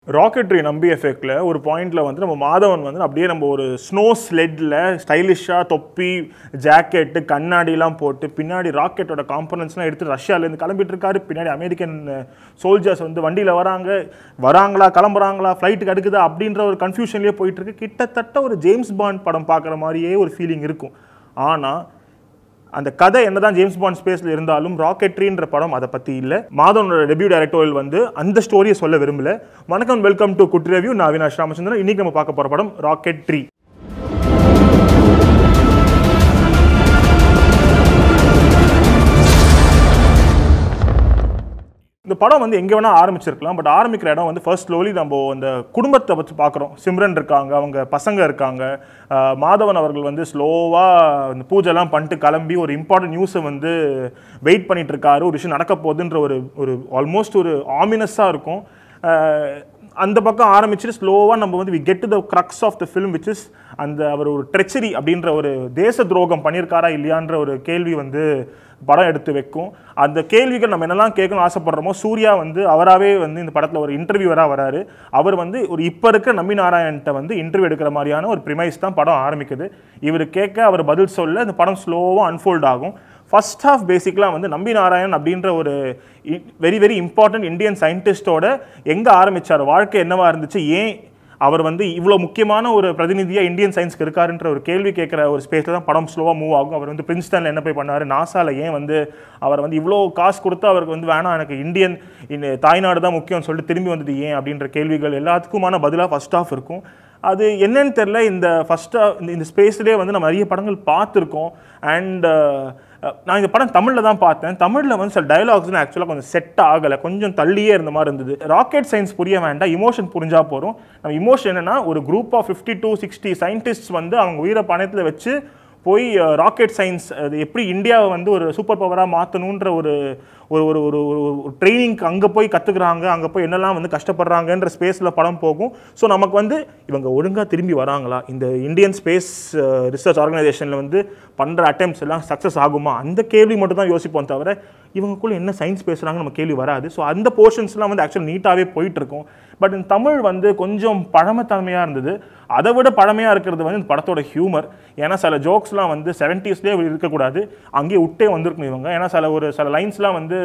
rocketry நம்பி எஃபெக்டில் ஒரு பாயிண்ட்ல வந்து நம்ம மாதவன் வந்து அப்படியே நம்ம ஒரு ஸ்னோ ஸ்லெட்டில் ஸ்டைலிஷாக தொப்பி ஜாக்கெட்டு கண்ணாடிலாம் போட்டு பின்னாடி ராக்கெட்டோட காம்பனன்ஸ்லாம் எடுத்து ரஷ்யாலேருந்து கிளம்பிட்டு இருக்காரு பின்னாடி அமெரிக்கன் சோல்ஜர்ஸ் வந்து வண்டியில் வராங்க வராங்களா கிளம்புறாங்களா ஃப்ளைட்டுக்கு அடுக்குதா அப்படின்ற ஒரு கன்ஃபியூஷன்லேயே போயிட்டு இருக்கு கிட்டத்தட்ட ஒரு ஜேம்ஸ் பாண்ட் படம் பார்க்குற மாதிரியே ஒரு ஃபீலிங் இருக்கும் ஆனால் அந்த கதை என்னதான் ஜேம்ஸ் பாண்ட் ஸ்பேஸில் இருந்தாலும் ராக்கெட்ரின்ற படம் அதை பற்றி இல்லை மாதவனோட டெபியூ டைரக்டோரியல் வந்து அந்த ஸ்டோரியை சொல்ல விரும்பல வணக்கம் வெல்கம் டு குட் ரிவ்யூ நான் அவினாஷ் ராமச்சந்திரன் இன்னைக்கு நம்ம பார்க்க போகிற படம் ராக்கெட்ரி இந்த படம் வந்து எங்கே வேணால் ஆரம்பிச்சிருக்கலாம் பட் ஆரம்பிக்கிற இடம் வந்து ஃபர்ஸ்ட் ஸ்லோலி நம்ம அந்த குடும்பத்தை வச்சு பார்க்குறோம் சிம்ரன் இருக்காங்க அவங்க பசங்க இருக்காங்க ஆஹ் மாதவன் அவர்கள் வந்து ஸ்லோவாக இந்த பூஜைலாம் பண்ணிட்டு கிளம்பி ஒரு இம்பார்ட்டன்ட் நியூஸை வந்து வெயிட் பண்ணிட்டு இருக்காரு ஒரு விஷயம் நடக்க போகுதுன்ற ஒரு ஒரு ஆல்மோஸ்ட் ஒரு ஆமினஸாக இருக்கும் ஆஹ் அந்த பக்கம் ஆரம்பிச்சுட்டு ஸ்லோவாக நம்ம வந்து we get to the crux of the film which is அந்த அவர் ஒரு ட்ரெச்சரி அப்படின்ற ஒரு தேச துரோகம் பண்ணியிருக்காரா இல்லையான்ற ஒரு கேள்வி வந்து படம் எடுத்து வைக்கும் அந்த கேள்விகள் நம்ம என்னெல்லாம் கேட்கணும்னு ஆசைப்படுறோமோ சூர்யா வந்து அவராகவே வந்து இந்த படத்தில் ஒரு இன்டர்வியூவராக வராரு அவர் வந்து ஒரு இப்போ இருக்க நம்பி நாராயண்கிட்ட வந்து இன்டர்வியூ எடுக்கிற மாதிரியான ஒரு ப்ரிமைஸ் தான் படம் ஆரம்பிக்குது இவர் கேட்க அவர் பதில் சொல்ல இந்த படம் ஸ்லோவாக அன்ஃபோல்ட் ஆகும் ஃபர்ஸ்ட் ஹாஃப் பேசிக்கலாக வந்து நம்பி நாராயண் அப்படின்ற ஒரு வெரி வெரி இம்பார்ட்டன்ட் இந்தியன் சயின்டிஸ்டோட எங்கே ஆரம்பிச்சார் வாழ்க்கை என்னவா இருந்துச்சு ஏன் அவர் வந்து இவ்வளோ முக்கியமான ஒரு பிரதிநிதியாக இந்தியன் சயின்ஸ்க்கு இருக்காருன்ற ஒரு கேள்வி கேட்குற ஒரு ஸ்பேஸில் தான் படம் ஸ்லோவாக மூவ் ஆகும் அவர் வந்து பிரின்ஸ்டனில் என்ன போய் பண்ணார் நாசாவில் ஏன் வந்து அவர் வந்து இவ்வளோ காசு கொடுத்து அவருக்கு வந்து வேணாம் எனக்கு இந்தியன் இந்த தாய்நாடு தான் முக்கியம்னு சொல்லிட்டு திரும்பி வந்தது ஏன் அப்படின்ற கேள்விகள் எல்லாத்துக்குமான பதிலாக ஃபர்ஸ்ட் ஆஃப் இருக்கும் அது என்னன்னு தெரில இந்த ஃபஸ்ட்டாக இந்த இந்த ஸ்பேஸ்லேயே வந்து நம்ம நிறைய படங்கள் பார்த்துருக்கோம் அண்ட் நான் இந்த படம் தமிழில் தான் பார்த்தேன் தமிழில் வந்து சில டயலாக்ஸ்லாம் ஆக்சுவலாக கொஞ்சம் செட் ஆகலை கொஞ்சம் தள்ளியே இருந்த மாதிரி இருந்தது ராக்கெட் சயின்ஸ் புரிய வேண்டாம் இமோஷன் புரிஞ்சா போகிறோம் நம்ம இமோஷன் என்னன்னா ஒரு group of fifty to sixty scientist வந்து அவங்க உயிரை பணத்தில் வச்சு போய் ராக்கெட் சயின்ஸ் அது எப்படி இந்தியாவை வந்து ஒரு சூப்பர் பவராக மாற்றணுன்ற ஒரு ஒரு ஒரு ஒரு ஒரு ட்ரைனிங்க்கு அங்கே போய் கற்றுக்குறாங்க அங்கே போய் என்னெல்லாம் வந்து கஷ்டப்படுறாங்கன்ற ஸ்பேஸில் படம் போகும் ஸோ நமக்கு வந்து இவங்க ஒழுங்காக திரும்பி வராங்களா இந்த இந்தியன் ஸ்பேஸ் ரிசர்ச் ஆர்கனைசேஷனில் வந்து பண்ணுற அட்டெம்ப்ட்ஸ் எல்லாம் சக்ஸஸ் ஆகுமா அந்த கேள்வி மட்டும் தான் யோசிப்போம் தவிர இவங்களுக்குள்ள என்ன சயின்ஸ் பேசுகிறாங்க நம்ம கேள்வி வராது ஸோ அந்த போர்ஷன்ஸ்லாம் வந்து ஆக்சுவல் நீட்டாகவே போயிட்டுருக்கும் பட் இந்த தமிழ் வந்து கொஞ்சம் பழமைத்தன்மையாக இருந்தது அதை விட பழமையாக இருக்கிறது வந்து இந்த படத்தோட ஹியூமர் ஏன்னா சில ஜோக்ஸ்லாம் வந்து செவன்ட்டீஸ்லேயே இருக்கக்கூடாது அங்கேயே விட்டே வந்திருக்கணும் இவங்க ஏன்னா சில ஒரு சில லைன்ஸ்லாம் வந்து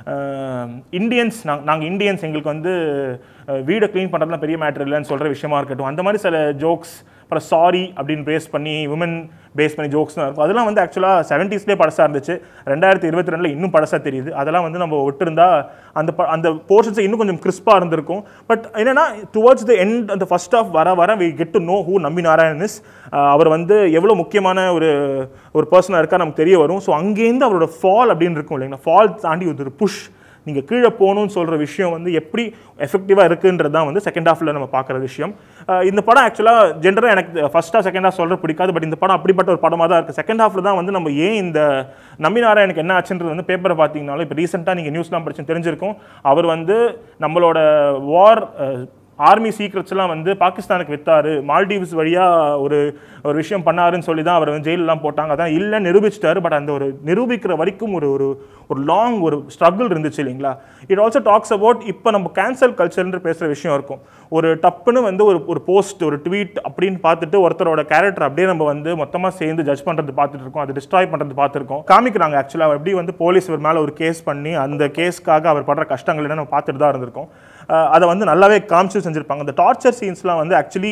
இந்தியன்ஸ் நாங்கள் நாங்கள் இந்தியன்ஸ் எங்களுக்கு வந்து அஹ், வீடை க்ளீன் பண்ணுறதுலாம் பெரிய மேட்டர் இல்லைன்னு சொல்கிற விஷயமா இருக்கட்டும் அந்த மாதிரி சில ஜோக்ஸ் அப்புறம் சாரி அப்படின்னு பேஸ் பண்ணி உமன் பேஸ் பண்ணி ஜோக்ஸ் தான் இருக்கும் அதெல்லாம் வந்து ஆக்சுவலாக செவன்ட்டீஸ்லேயே பழசாக இருந்துச்சு ரெண்டாயிரத்தி இருபத்தி ரெண்டில் இன்னும் பழசாக தெரியுது அதெல்லாம் வந்து நம்ம விட்டுருந்தா அந்த ப அந்த போர்ஷன்ஸ் இன்னும் கொஞ்சம் கிறிஸ்பாக இருந்திருக்கும் பட் என்னன்னா டுவர்ட்ஸ் த எண்ட் அந்த ஃபர்ஸ்ட் ஆஃப் வர வர we get to know who Nambi Narayanan is அவர் வந்து எவ்வளோ முக்கியமான ஒரு ஒரு பர்சனாக இருக்கா நமக்கு தெரிய வரும் ஸோ அங்கேருந்து அவரோட ஃபால் அப்படின்னு இருக்கும் இல்லைங்களா ஃபால் தாண்டி ஒரு புஷ் நீங்கள் கீழே போகணும்னு சொல்கிற விஷயம் வந்து எப்படி எஃபெக்டிவாக இருக்குன்றது தான் வந்து செகண்ட் ஹாஃபில் நம்ம பார்க்குற விஷயம் அஹ் இந்த படம் ஆக்சுவலாக ஜென்ரலாக எனக்கு ஃபஸ்ட்டாக செகண்ட் ஹாஃப் சொல்கிற பிடிக்காது பட் இந்த படம் அப்படிப்பட்ட ஒரு படமாக தான் இருக்குது செகண்ட் ஹாஃபில் தான் வந்து நம்ம ஏன் இந்த நம்பினாரா எனக்கு என்ன ஆச்சுன்றது வந்து பேப்பரை பார்த்தீங்கனாலும் இப்போ ரீசெண்டாக நீங்கள் நியூஸ்லாம் படிச்சு தெரிஞ்சிருக்கும் அவர் வந்து நம்மளோட வார் ஆர்மி சீக்ரெட்ஸ்லாம் வந்து பாகிஸ்தானுக்கு வித்தாரு மால்டீவ்ஸ் வழியாக ஒரு ஒரு விஷயம் பண்ணாருன்னு சொல்லி தான் அவர் வந்து ஜெயிலெலாம் போட்டாங்க அதான் இல்லை நிரூபிச்சிட்டாரு பட் அந்த ஒரு நிரூபிக்கிற வரைக்கும் ஒரு ஒரு ஒரு லாங் ஒரு ஸ்ட்ரகிள் இருந்துச்சு இல்லைங்களா இட் ஆல்சோ டாக்ஸ் அபவுட் இப்போ நம்ம கேன்சல் கல்ச்சர்ன்ற பேசுகிற விஷயம் இருக்கும் ஒரு டப்புன்னு வந்து ஒரு ஒரு போஸ்ட் ஒரு ட்வீட் அப்படின்னு பார்த்துட்டு ஒருத்தரோட கேரக்டர் அப்படியே நம்ம வந்து மொத்தமாக சேர்ந்து ஜட்ஜ் பண்ணுறது பார்த்துட்டு இருக்கோம் அது டிஸ்ட்ராய் பண்ணுறது பார்த்துருக்கோம் காமிக்கிறாங்க ஆக்சுவலாக எப்படி வந்து போலீஸ் இவர் மேலே ஒரு கேஸ் பண்ணி அந்த கேஸ்க்காக அவர் படுற கஷ்டங்கள் என்ன நம்ம பார்த்துட்டு தான் இருந்திருக்கோம் அஹ் அதை வந்து நல்லாவே காமிச்சு செஞ்சுருப்பாங்க அந்த டார்ச்சர் சீன்ஸ்லாம் வந்து ஆக்சுவலி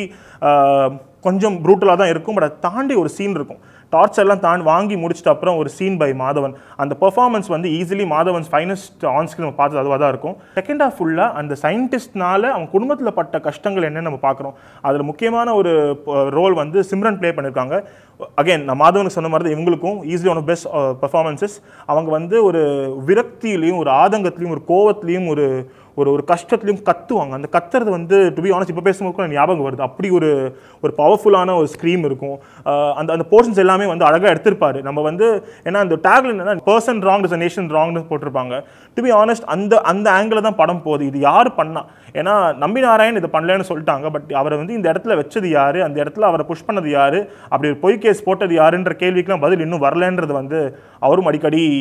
கொஞ்சம் ப்ரூட்டலாக தான் இருக்கும் பட் அதை தாண்டி ஒரு சீன் இருக்கும் டார்ச்சர்லாம் தாண்டி வாங்கி முடிச்சிட்ட அப்புறம் ஒரு சீன் பை மாதவன் அந்த பெர்ஃபார்மன்ஸ் வந்து easily Madhavan's finest on screen நம்ம பார்த்தது அதுவாக தான் இருக்கும் செகண்ட் ஹாஃப் ஃபுல்லாக அந்த சயின்டிஸ்ட்னால அவங்க குடும்பத்தில் பட்ட கஷ்டங்கள் என்னன்னு நம்ம பார்க்குறோம் அதில் முக்கியமான ஒரு ரோல் வந்து சிம்ரன் ப்ளே பண்ணியிருக்காங்க அகைன் நான் மாதவனுக்கு சொன்ன மாதிரி தான் இவங்களுக்கும் easily one of best performances அவங்க வந்து ஒரு விரக்தியிலையும் ஒரு ஆதங்கத்திலையும் ஒரு கோவத்திலையும் ஒரு ஒரு ஒரு கஷ்டத்துலையும் கத்துவாங்க அந்த கத்துறது வந்து டு பி ஆனஸ்ட் இப்போ பேசும்போது கூட எனக்கு ஞாபகம் வருது அப்படி ஒரு ஒரு பவர்ஃபுல்லான ஒரு ஸ்க்ரீம் இருக்கும் ஆஹ் அந்த அந்த போர்ஷன்ஸ் எல்லாமே வந்து அழகாக எடுத்திருப்பாரு நம்ம வந்து ஏன்னா அந்த டேக்ல என்னன்னா பர்சன் ராங் இஸ் நேஷன் ராங்னு போட்டிருப்பாங்க டு பி ஆனஸ்ட் அந்த அந்த ஆங்கிள் தான் படம் போகுது இது யார் பண்ணா ஏன்னா நம்பி நாராயண் இதை பண்ணலன்னு சொல்லிட்டாங்க பட் அவரை வந்து இந்த இடத்துல வச்சது யாரு அந்த இடத்துல அவரை புஷ் பண்ணது யாரு அப்படி ஒரு பொய் கேஸ் போட்டது யாருன்ற கேள்விக்கெல்லாம் பதில் இன்னும் வரலன்றது வந்து அவரும் அடிக்கடி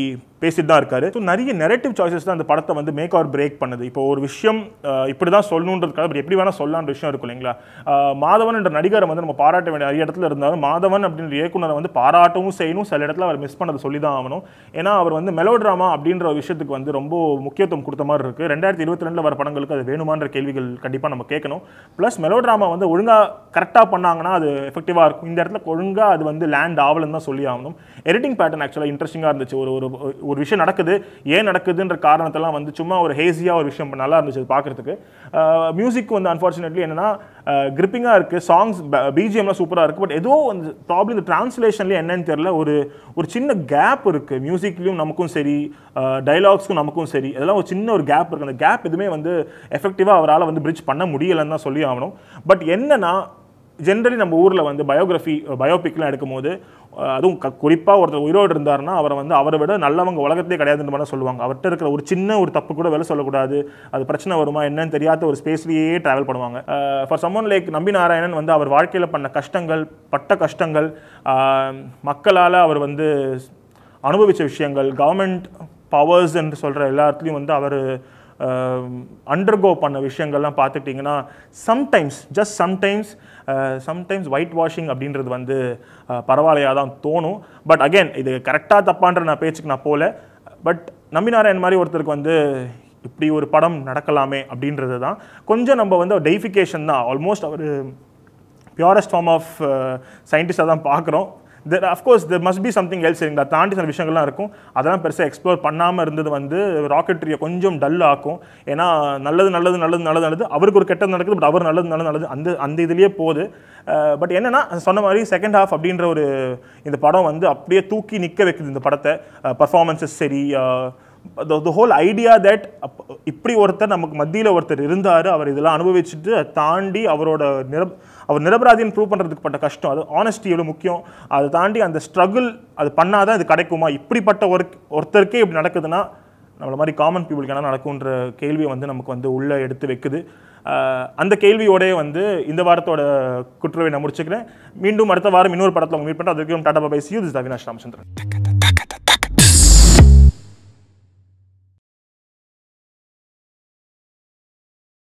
பேசிட்டு தான் இருக்காரு ஸோ நிறைய நெரட்டிவ் சாய்ஸஸ் தான் அந்த படத்தை வந்து மேக் ஆர் பிரேக் பண்ணுது இப்போ ஒரு விஷயம் அஹ், இப்படி தான் சொல்லணுன்றதுக்காக பட் எப்படி வேணால் சொல்லலான்ற விஷயம் இருக்கும் இல்லைங்களா அஹ், மாதவன் என்ற நடிகரை வந்து நம்ம பாராட்ட வேண்டிய நிறைய இடத்துல இருந்தாலும் மாதவன் அப்படின்ற இயக்குனரை வந்து பாராட்டவும் செய்யணும் சில இடத்துல அவர் மிஸ் பண்ணதை சொல்லி தான் ஆகணும் ஏன்னா அவர் வந்து மெலோட்ராமா அப்படின்ற ஒரு விஷயத்துக்கு வந்து ரொம்ப முக்கியத்துவம் கொடுத்த மாதிரி இருக்கு ரெண்டாயிரத்தி இருபத்தி ரெண்டில் வர படங்களுக்கு அது வேணுமான்ற கேள்விகள் கண்டிப்பாக நம்ம கேட்கணும் ப்ளஸ் மெலோட்ராமா வந்து ஒழுங்காக கரெக்டாக பண்ணாங்கன்னா அது எஃபெக்டிவாக இருக்கும் இந்த இடத்துல ஒழுங்காக அது வந்து லேண்ட் ஆகலன்னு தான் சொல்லி ஆகணும் எடிட்டிங் பேட்டர்ன் ஆக்சுவலாக இன்ட்ரெஸ்டிங்காக இருந்துச்சு ஒரு ஒரு ஒரு விஷயம் நடக்குது ஏன் நடக்குதுன்ற காரணத்தெல்லாம் வந்து சும்மா ஒரு ஹேசியாக ஒரு விஷயம் நல்லா இருந்துச்சு அது பார்க்குறதுக்கு மியூசிக் வந்து அன்ஃபார்ச்சுனேட்லி என்னன்னா கிரிப்பிங்காக இருக்குது சாங்ஸ் பிஜிஎம்லாம் சூப்பராக இருக்குது பட் ஏதோ வந்து ப்ராப்ளம் இந்த டிரான்ஸ்லேஷன்லேயே என்னன்னு தெரியல ஒரு ஒரு சின்ன கேப் இருக்குது மியூசிக்லேயும் நமக்கும் சரி டைலாக்ஸ்க்கும் நமக்கும் சரி அதெல்லாம் ஒரு சின்ன ஒரு கேப் இருக்குது அந்த கேப் எதுவுமே வந்து எஃபெக்டிவாக அவரால் வந்து பிரிட்ஜ் பண்ண முடியலைன்னு தான் சொல்லி ஆகணும் பட் என்னன்னா ஜென்ரலி நம்ம ஊரில் வந்து பயோகிராஃபி பயோபிக்லாம் எடுக்கும்போது அஹ், அதுவும் குறிப்பாக ஒருத்தர் உயிரோடு இருந்தாருன்னா அவரை வந்து அவரை விட நல்லவங்க உலகத்திலே கிடையாதுன்ற மாதிரி சொல்லுவாங்க அவர்கிட்ட இருக்கிற ஒரு சின்ன ஒரு தப்பு கூட வேலை சொல்லக்கூடாது அது பிரச்சனை வருமா என்னன்னு தெரியாத ஒரு ஸ்பேஸ்லேயே ட்ராவல் பண்ணுவாங்க for someone like Nambi Narayanan வந்து அவர் வாழ்க்கையில் பண்ண கஷ்டங்கள் பட்ட கஷ்டங்கள் மக்களால் அவர் வந்து அனுபவித்த விஷயங்கள் கவர்மெண்ட் பவர்ஸ் என்று சொல்கிற எல்லாத்துலேயும் வந்து அவர் அண்டர்கோ பண்ண விஷயங்கள்லாம் பார்த்துக்கிட்டிங்கன்னா sometimes just sometimes sometimes white washing அப்படின்றது வந்து பரவாயில்லையாக தான் தோணும் பட் அகைன் இது கரெக்டாக தப்பான்ற நான் பேச்சுக்கு நான் போகல பட் நம்பினாராயண் மாதிரி ஒருத்தருக்கு வந்து இப்படி ஒரு படம் நடக்கலாமே அப்படின்றது தான் கொஞ்சம் நம்ம வந்து டெய்ஃபிகேஷன் தான் ஆல்மோஸ்ட் அவர் பியூரஸ்ட் ஃபார்ம் ஆஃப் சயின்டிஸ்டாக தான் பார்க்குறோம் there of course there must be something else சரிங்களா தாண்டி சில விஷயங்கள்லாம் இருக்கும் அதெல்லாம் பெருசாக எக்ஸ்ப்ளோர் பண்ணாமல் இருந்தது வந்து ராக்கெட்ரியை கொஞ்சம் டல் ஆக்கும் ஏன்னா நல்லது நல்லது நல்லது நல்லது நல்லது அவருக்கு ஒரு கெட்டது நடக்குது பட் அவர் நல்லது நல்லது நல்லது அந்த அந்த இதுலேயே போகுது பட் என்னன்னா சொன்ன மாதிரி செகண்ட் ஹாஃப் அப்படின்ற ஒரு இந்த படம் வந்து அப்படியே தூக்கி நிற்க வைக்குது இந்த படத்தை பர்ஃபார்மன்ஸஸ் சரி த ஹோல் ஐடியா தட் இப்படி ஒருத்தர் நமக்கு மத்தியில் ஒருத்தர் இருந்தார் அவர் இதெல்லாம் அனுபவிச்சுட்டு அதை தாண்டி அவரோட நிரப் அவர் நிரபராதின்னு ப்ரூவ் பண்ணுறதுக்கு பட்ட கஷ்டம் அது ஆனஸ்டி எவ்வளோ முக்கியம் அதை தாண்டி அந்த ஸ்ட்ரகிள் அது பண்ணாதான் இது கிடைக்குமா இப்படிப்பட்ட ஒரு ஒருத்தருக்கே இப்படி நடக்குதுன்னா நம்மள மாதிரி காமன் பீப்புளுக்கு என்ன நடக்குன்ற கேள்வியை வந்து நமக்கு வந்து உள்ளே எடுத்து வைக்குது அஹ் அந்த கேள்வியோடய வந்து இந்த வாரத்தோட குற்றவை நான் முடிச்சுக்கிறேன் மீண்டும் அடுத்த வாரம் இன்னொரு படத்தில் உங்க மீட் பண்ணுறேன் அதுக்கும் tata bye bye see you this Avinash Ramachandran